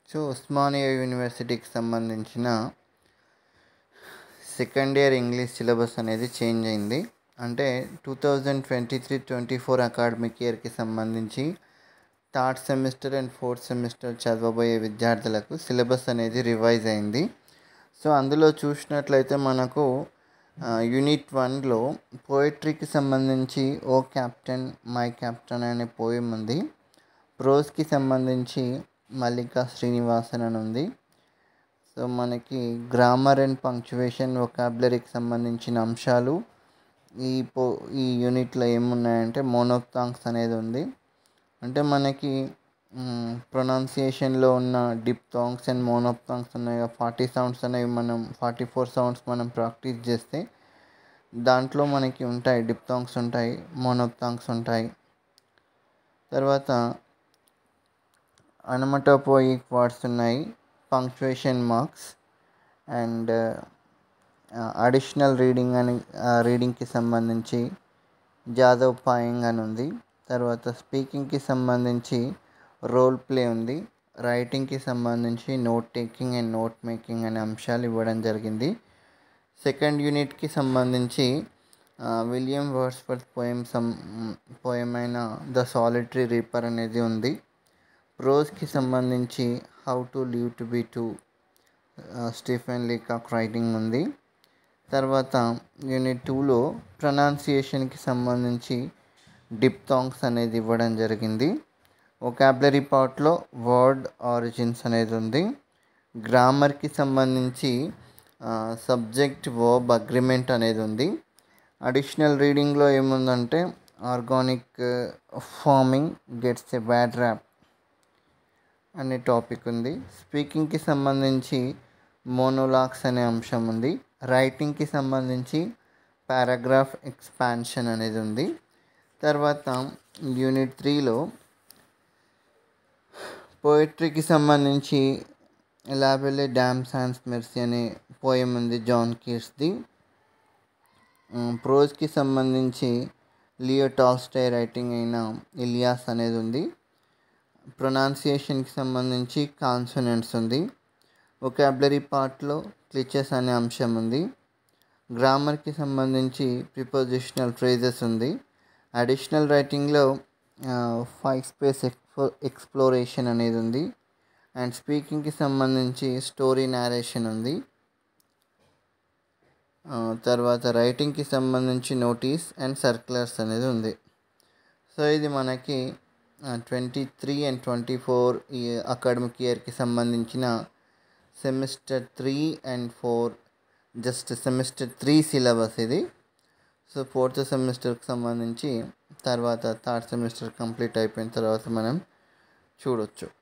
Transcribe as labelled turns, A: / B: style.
A: so Osmania యూనివర్సిటీకి సంబంధించిన second year English syllabus అనేది చేంజ్ అయింది అంటే two thousand twenty three twenty four academic ఇయర్కి సంబంధించి third semester and fourth semester చదవబోయే విద్యార్థులకు సిలబస్ అనేది రివైజ్ అయింది సో అందులో చూసినట్లయితే మనకు యూనిట్ వన్లో పోయిట్రీకి సంబంధించి ఓ క్యాప్టెన్ మై క్యాప్టెన్ అనే పోయం ఉంది ప్రోస్కి సంబంధించి మల్లికా శ్రీనివాసన్ అని ఉంది సో మనకి గ్రామర్ అండ్ పంక్చువేషన్ వొకాబులరీకి సంబంధించిన అంశాలు ఈ పో ఈ యూనిట్లో ఏమున్నాయంటే మోనోక్తాంగ్స్ అనేది ఉంది అంటే మనకి ప్రొనౌన్సియేషన్లో ఉన్న డిప్తాంగ్స్ అండ్ మోనోప్తాంగ్స్ ఉన్నాయి ఫార్టీ సౌండ్స్ అనేవి మనం ఫార్టీ ఫోర్ సౌండ్స్ మనం ప్రాక్టీస్ చేస్తే దాంట్లో మనకి ఉంటాయి డిప్తాంగ్స్ ఉంటాయి మోనోప్తాంగ్స్ ఉంటాయి తర్వాత అనమటోపోయిక్ వర్డ్స్ ఉన్నాయి punctuation marks and additional reading అని రీడింగ్కి సంబంధించి జాదవ్ పాయింగ్ అని ఉంది తర్వాత స్పీకింగ్కి సంబంధించి రోల్ ప్లే ఉంది రైటింగ్కి సంబంధించి note taking and note making అనే అంశాలు ఇవ్వడం జరిగింది సెకండ్ యూనిట్కి సంబంధించి William Wordsworth poem some poem అయిన ద సాలిటరీ రీపర్ అనేది ఉంది ప్రోస్కి సంబంధించి how to live to be to Stephen Leacock writing ఉంది తర్వాత యూనిట్ టూలో ప్రొనౌన్సియేషన్కి సంబంధించి డిప్తాంగ్స్ అనేది ఇవ్వడం జరిగింది ఒకాబులరీ పార్ట్లో వర్డ్ ఆరిజిన్స్ అనేది ఉంది గ్రామర్కి సంబంధించి సబ్జెక్ట్ వర్బ్ అగ్రిమెంట్ అనేది ఉంది అడిషనల్ రీడింగ్లో ఏముందంటే organic farming gets a bad rap అనే టాపిక్ ఉంది స్పీకింగ్కి సంబంధించి మోనోలాక్స్ అనే అంశం ఉంది రైటింగ్కి సంబంధించి పారాగ్రాఫ్ ఎక్స్పాన్షన్ అనేది ఉంది తర్వాత యూనిట్ త్రీలో పోయిట్రీకి సంబంధించి లాబెలే డ్యామ్ సాన్స్ మెర్సీ అనే పోయం ఉంది జాన్ కీర్స్ది ప్రోజ్కి సంబంధించి లియో టాల్స్టై రైటింగ్ అయిన ఇలియాస్ అనేది ఉంది ప్రొనౌన్సియేషన్కి సంబంధించి కాన్సనెంట్స్ ఉంది ఒకాబులరీ పార్ట్లో క్లిచెస్ అనే అంశం ఉంది గ్రామర్కి సంబంధించి ప్రిపోజిషనల్ ఫ్రేజెస్ ఉంది అడిషనల్ రైటింగ్లో ఫైవ్ స్పేస్ ఎక్స్ప్లో ఎక్స్ప్లోరేషన్ అనేది ఉంది అండ్ స్పీకింగ్కి సంబంధించి స్టోరీ నేరేషన్ ఉంది తర్వాత రైటింగ్కి సంబంధించి నోటీస్ అండ్ సర్క్యులర్స్ అనేది ఉంది సో ఇది మనకి twenty three and twenty four ఈ అకాడమిక్ ఇయర్కి సంబంధించిన semester three and four just semester three syllabus ఇది సో ఫోర్త్ సెమిస్టర్కి సంబంధించి తర్వాత థర్డ్ సెమిస్టర్ కంప్లీట్ అయిపోయిన తర్వాత మనం చూడొచ్చు